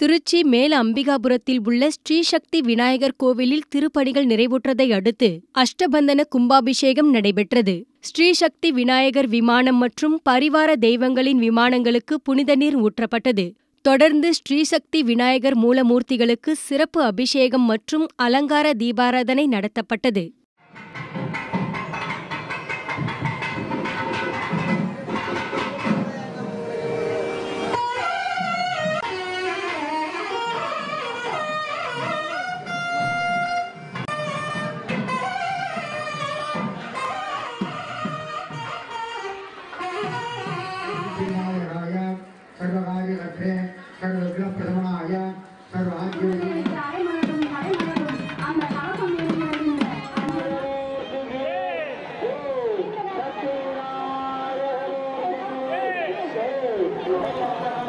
திருச்சி மேல அம்பிகாபுரத்தில் உள்ள ஸ்ரீசக்தி விநாயகர் கோவிலில் திருப்பணிகள் நிறைவுற்றதை அடுத்து அஷ்டபந்தன கும்பாபிஷேகம் நடைபெற்றது ஸ்ரீசக்தி விநாயகர் விமானம் மற்றும் பரிவார தெய்வங்களின் விமானங்களுக்கு புனித நீர் ஊற்றப்பட்டது தொடர்ந்து ஸ்ரீசக்தி விநாயகர் மூலமூர்த்திகளுக்கு சிறப்பு அபிஷேகம் மற்றும் அலங்கார தீபாராதனை நடத்தப்பட்டது विनायकाय सर्वकार्यकर्ते सर्वविघ्नप्रशमनाय सर्वाद्योगी அரைமணக்கும் அரைமணக்கும் அந்த கலக்கம் இருக்கிறது Hey!